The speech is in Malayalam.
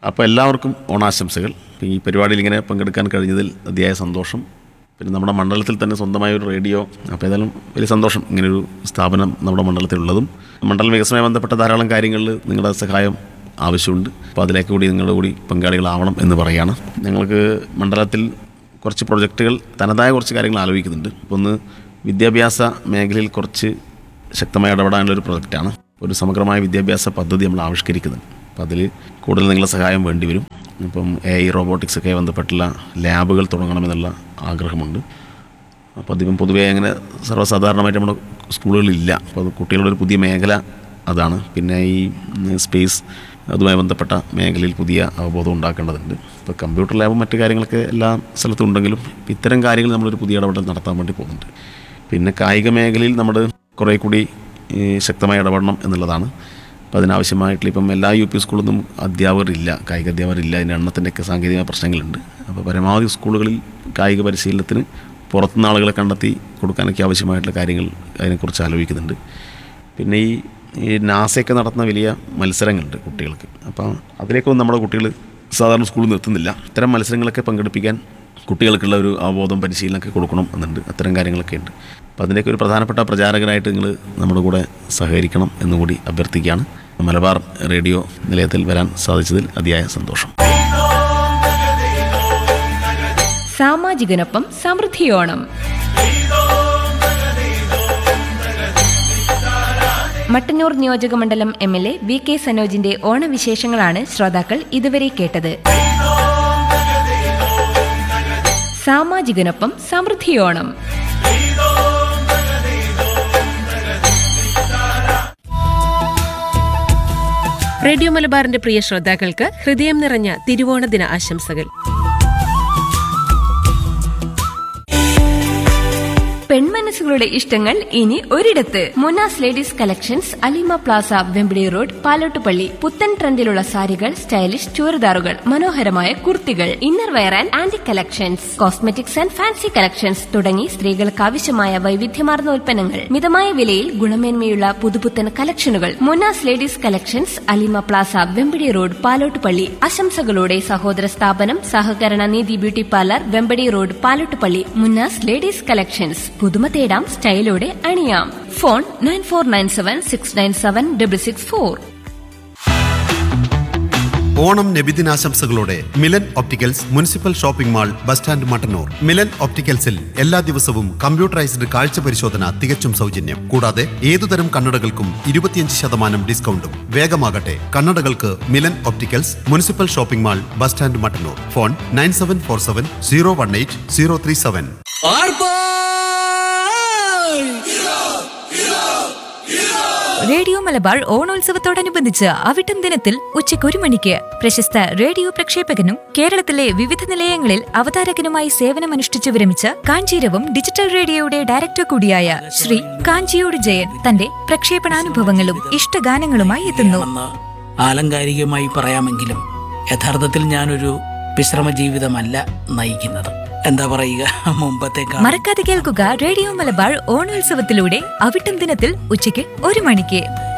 അപ്പോൾ എല്ലാവർക്കും ഓണാശംസകൾ ഈ പരിപാടിയിൽ ഇങ്ങനെ പങ്കെടുക്കാൻ കഴിഞ്ഞതിൽ അതിയായ സന്തോഷം പിന്നെ നമ്മുടെ മണ്ഡലത്തിൽ തന്നെ സ്വന്തമായ ഒരു റേഡിയോ അപ്പോൾ ഏതായാലും വലിയ സന്തോഷം ഇങ്ങനൊരു സ്ഥാപനം നമ്മുടെ മണ്ഡലത്തിലുള്ളതും മണ്ഡല വികസനവുമായി ബന്ധപ്പെട്ട ധാരാളം കാര്യങ്ങളിൽ നിങ്ങളുടെ സഹായം ആവശ്യമുണ്ട് അപ്പോൾ അതിലേക്ക് കൂടി നിങ്ങളുടെ കൂടി പങ്കാളികളാവണം എന്ന് പറയുകയാണ് ഞങ്ങൾക്ക് മണ്ഡലത്തിൽ കുറച്ച് പ്രൊജക്റ്റുകൾ തനതായ കുറച്ച് കാര്യങ്ങൾ ആലോചിക്കുന്നുണ്ട് അപ്പോൾ ഒന്ന് വിദ്യാഭ്യാസ മേഖലയിൽ കുറച്ച് ശക്തമായി ഇടപെടാനുള്ള ഒരു പ്രൊജക്റ്റാണ് ഒരു സമഗ്രമായ വിദ്യാഭ്യാസ പദ്ധതി നമ്മൾ ആവിഷ്കരിക്കുന്നുണ്ട് അപ്പോൾ അതിൽ കൂടുതൽ നിങ്ങളുടെ സഹായം വേണ്ടി വരും ഇപ്പം എ ഐ റോബോട്ടിക്സ് ഒക്കെ ബന്ധപ്പെട്ടുള്ള ലാബുകൾ തുടങ്ങണമെന്നുള്ള ആഗ്രഹമുണ്ട് അപ്പോൾ അതിപ്പം പൊതുവേ അങ്ങനെ സർവ്വസാധാരണമായിട്ട് നമ്മുടെ സ്കൂളുകളിലില്ല അപ്പോൾ അത് കുട്ടികളുടെ ഒരു പുതിയ മേഖല അതാണ് പിന്നെ ഈ ഉം, സ്പേസ് അതുമായി ബന്ധപ്പെട്ട മേഖലയിൽ പുതിയ അവബോധം ഉണ്ടാക്കേണ്ടതുണ്ട് ഇപ്പോൾ കമ്പ്യൂട്ടർ ലാബും മറ്റു കാര്യങ്ങളൊക്കെ എല്ലാ സ്ഥലത്തും ഉണ്ടെങ്കിലും ഇത്തരം കാര്യങ്ങൾ നമ്മളൊരു പുതിയ ഇടപെടൽ നടത്താൻ വേണ്ടി പോകുന്നുണ്ട് പിന്നെ കായിക മേഖലയിൽ നമ്മൾ കുറേ കൂടി ഈ, ശക്തമായി ഇടപെടണം എന്നുള്ളതാണ് അപ്പോൾ അതിനാവശ്യമായിട്ടുള്ള ഇപ്പം എല്ലാ യു പി സ്കൂളൊന്നും അധ്യാപകരില്ല കായിക അധ്യാപകരില്ല അതിൻ്റെ എണ്ണത്തിൻ്റെയൊക്കെ സാങ്കേതിക പ്രശ്നങ്ങളുണ്ട് അപ്പോൾ പരമാവധി സ്കൂളുകളിൽ കായിക പരിശീലനത്തിന് പുറത്തുനിന്ന് ആളുകളെ കണ്ടെത്തി കൊടുക്കാനൊക്കെ ആവശ്യമായിട്ടുള്ള കാര്യങ്ങൾ അതിനെക്കുറിച്ച് ആലോചിക്കുന്നുണ്ട് പിന്നെ ഈ ഈ നാസയൊക്കെ നടത്തുന്ന വലിയ മത്സരങ്ങളുണ്ട് കുട്ടികൾക്ക് അപ്പോൾ അതിലേക്കൊന്നും നമ്മുടെ കുട്ടികൾ സാധാരണ സ്കൂളിൽ നിർത്തുന്നില്ല ഇത്തരം മത്സരങ്ങളൊക്കെ പങ്കെടുപ്പിക്കാൻ കുട്ടികൾക്കുള്ള ഒരു അവബോധം പരിശീലനമൊക്കെ കൊടുക്കണം എന്നുണ്ട് അത്തരം കാര്യങ്ങളൊക്കെ ഉണ്ട് അപ്പോൾ അതിൻ്റെയൊക്കെ ഒരു പ്രധാനപ്പെട്ട പ്രചാരകരായിട്ട് നിങ്ങൾ നമ്മുടെ കൂടെ സഹകരിക്കണം എന്നുകൂടി അഭ്യർത്ഥിക്കുകയാണ് മലബാർ റേഡിയോ നിലയത്തിൽ വരാൻ സാധിച്ചതിൽ അതിയായ സന്തോഷം സാമാജികനൊപ്പം സമൃദ്ധിയോണം മട്ടന്നൂർ നിയോജക മണ്ഡലം M L A V K സനോജിന്റെ ഓണവിശേഷങ്ങളാണ് ശ്രോതാക്കൾ ഇതുവരെ കേട്ടത് സാമാജികനൊപ്പം സമൃദ്ധിയോണം റേഡിയോ മലബാറിന്റെ പ്രിയ ശ്രോതാക്കൾക്ക് ഹൃദയം നിറഞ്ഞ തിരുവോണ ദിന ആശംസകൾ പെൺമനസ്സുകളുടെ ഇഷ്ടങ്ങൾ ഇനി ഒരിടത്ത് Munas ladies collections Alima plaza Vempidi road Palottupally പുത്തൻ ട്രെൻഡിലുള്ള സാരികൾ സ്റ്റൈലിഷ് ചുരിദാറുകൾ മനോഹരമായ കുർത്തികൾ inner wear and anti collections cosmetics and fancy collections തുടങ്ങി സ്ത്രീകൾക്ക് ആവശ്യമായ വൈവിധ്യമാർന്ന ഉൽപ്പന്നങ്ങൾ മിതമായ വിലയിൽ ഗുണമേന്മയുള്ള പുതുപുത്തൻ കളക്ഷനുകൾ Munas ladies collections Alima plaza Vempadi road Palottupally ആശംസകളോടെ സഹോദര സ്ഥാപനം സഹകരണ നീതി beauty parlour Vempadi road Palottupally Munnas ladies collections പുതുമ തേടാം സ്റ്റൈലോടെ അണിയാം phone nine four nine seven six nine seven double six four Onam നബിദിനാശംസകളോടെ Milan opticals municipal shopping mall bus stand Mattannur Milan ഒപ്റ്റിക്കൽസിൽ എല്ലാ ദിവസവും കമ്പ്യൂട്ടറൈസ്ഡ് കാഴ്ച പരിശോധന തികച്ചും സൗജന്യം കൂടാതെ ഏതുതരം കണ്ണടകൾക്കും ഇരുപത്തിയഞ്ച് ശതമാനം ഡിസ്കൗണ്ടും വേഗമാകട്ടെ കണ്ണടകൾക്ക് Milan opticals municipal shopping mall bus stand Mattannur phone nine seven four seven zero one eight zero three seven radio Malabar ഓണോത്സവത്തോടനുബന്ധിച്ച് അവിട്ടം ദിനത്തിൽ ഉച്ചയ്ക്ക് ഒരു മണിക്ക് പ്രശസ്ത റേഡിയോ പ്രക്ഷേപകനും കേരളത്തിലെ വിവിധ നിലയങ്ങളിൽ അവതാരകനുമായി സേവനമനുഷ്ഠിച്ചു വിരമിച്ച കാഞ്ചീരവും ഡിജിറ്റൽ റേഡിയോയുടെ ഡയറക്ടർ കൂടിയായ ശ്രീ കാഞ്ചിയോട് ജയൻ തന്റെ പ്രക്ഷേപണാനുഭവങ്ങളും ഇഷ്ടഗാനങ്ങളുമായി എത്തുന്നു എന്ന് ആലങ്കാരികമായി പറയാമെങ്കിലും യഥാർത്ഥത്തിൽ ഞാനൊരു വിശ്രമ ജീവിതമല്ല നയിക്കുന്നത് എന്താ പറയുക മുമ്പത്തേക്കാൾ മറക്കാതെ കേൾക്കുക റേഡിയോ മലബാർ ഓണോത്സവത്തിലൂടെ അവിട്ടം ദിനത്തിൽ ഉച്ചയ്ക്ക് ഒരു മണിക്ക്